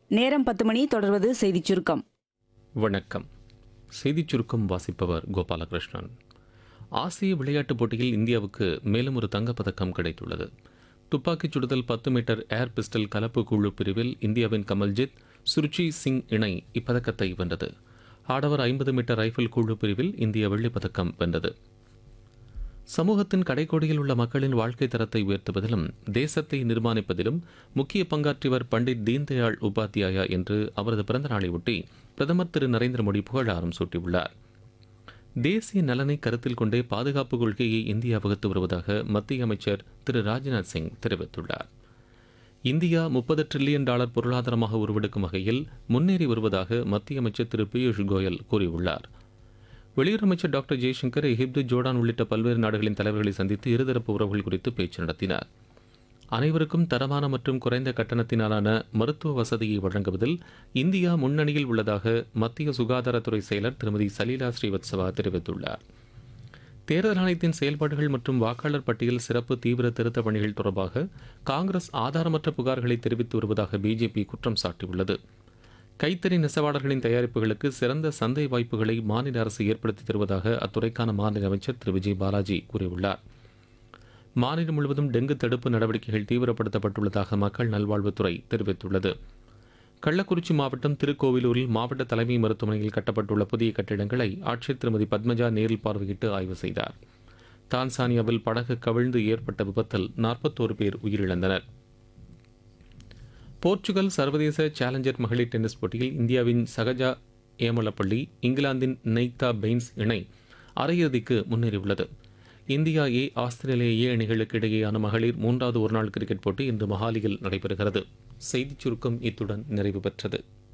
நேரம் பத்து மணி தொடர்வது செய்திச் சுருக்கம் வணக்கம் செய்திச் சுருக்கம் வாசிப்பவர் கோபாலகிருஷ்ணன் ஆசிய விளையாட்டுப் போட்டியில் இந்தியாவுக்கு மேலும் ஒரு தங்கப்பதக்கம் கிடைத்துள்ளது துப்பாக்கிச் சுடுதல் பத்து மீட்டர் ஏர் பிஸ்டல் கலப்பு குழு பிரிவில் இந்தியாவின் கமல்ஜித் சுருச்சி சிங் இணை இப்பதக்கத்தை வென்றது ஆடவர் ஐம்பது மீட்டர் ரைஃபிள் குழு பிரிவில் இந்திய வெள்ளிப் பதக்கம் வென்றது சமூகத்தின் கடைக்கோடியில் உள்ள மக்களின் வாழ்க்கை தரத்தை உயர்த்துவதிலும் தேசத்தை நிர்மாணிப்பதிலும் முக்கிய பங்காற்றியவர் பண்டிட் தீன்தயாள் உபாத்யாயா என்று அவரது பிறந்த நாளை ஒட்டி பிரதமர் திரு நரேந்திர மோடி புகழாரம் சூட்டியுள்ளார் தேசிய நலனை கருத்தில் கொண்டே பாதுகாப்பு கொள்கையை இந்தியா வகுத்து வருவதாக மத்திய அமைச்சர் திரு ராஜ்நாத் சிங் தெரிவித்துள்ளார் இந்தியா முப்பது டிரில்லியன் டாலர் பொருளாதாரமாக உருவெடுக்கும் வகையில் முன்னேறி வருவதாக மத்திய அமைச்சர் திரு பியூஷ் கோயல் கூறியுள்ளார் வெளியுறவு அமைச்சர் டாக்டர் ஜெய்சங்கர் எகிப்து ஜோர்டான் உள்ளிட்ட பல்வேறு நாடுகளின் தலைவர்களை சந்தித்து இருதரப்பு உறவுகள் குறித்து பேச்சு நடத்தினார் அனைவருக்கும் தரமான மற்றும் குறைந்த கட்டணத்தினாலான மருத்துவ வசதியை வழங்குவதில் இந்தியா முன்னணியில் உள்ளதாக மத்திய சுகாதாரத்துறை செயலர் திருமதி சலீலா ஸ்ரீவத்சவா தெரிவித்துள்ளார் தேர்தல் ஆணையத்தின் செயல்பாடுகள் மற்றும் வாக்காளர் பட்டியல் சிறப்பு தீவிர திருத்த பணிகள் தொடர்பாக காங்கிரஸ் ஆதாரமற்ற புகார்களை தெரிவித்து வருவதாக பிஜேபி குற்றம் சாட்டியுள்ளது கைத்தறி நெசவாளர்களின் தயாரிப்புகளுக்கு சிறந்த சந்தை வாய்ப்புகளை மாநில அரசு ஏற்படுத்தி தருவதாக அத்துறைக்கான மாநில அமைச்சர் திரு விஜய் பாலாஜி கூறியுள்ளார் மாநிலம் முழுவதும் டெங்கு தடுப்பு நடவடிக்கைகள் தீவிரப்படுத்தப்பட்டுள்ளதாக மக்கள் நல்வாழ்வுத்துறை தெரிவித்துள்ளது கள்ளக்குறிச்சி மாவட்டம் திருக்கோவிலூரில் மாவட்ட தலைமை மருத்துவமனையில் கட்டப்பட்டுள்ள புதிய கட்டிடங்களை ஆட்சியர் திருமதி பத்மஜா நேரில் பார்வையிட்டு ஆய்வு செய்தார் தான்சானியாவில் படகு கவிழ்ந்து ஏற்பட்ட விபத்தில் நாற்பத்தோரு பேர் உயிரிழந்தனர் போர்ச்சுகல் சர்வதேச சேலஞ்சர் மகளிர் டென்னிஸ் போட்டியில் இந்தியாவின் சகஜா ஏமலப்பள்ளி இங்கிலாந்தின் நெய்தா பெயின்ஸ் இணை அரையிறுதிக்கு முன்னேறியுள்ளது இந்தியா ஏ ஆஸ்திரேலியா ஏ அணிகளுக்கு இடையேயான மகளிர் மூன்றாவது ஒருநாள் கிரிக்கெட் போட்டி இன்று மொஹாலியில் நடைபெறுகிறது செய்திச் சுருக்கம் இத்துடன் நிறைவு பெற்றது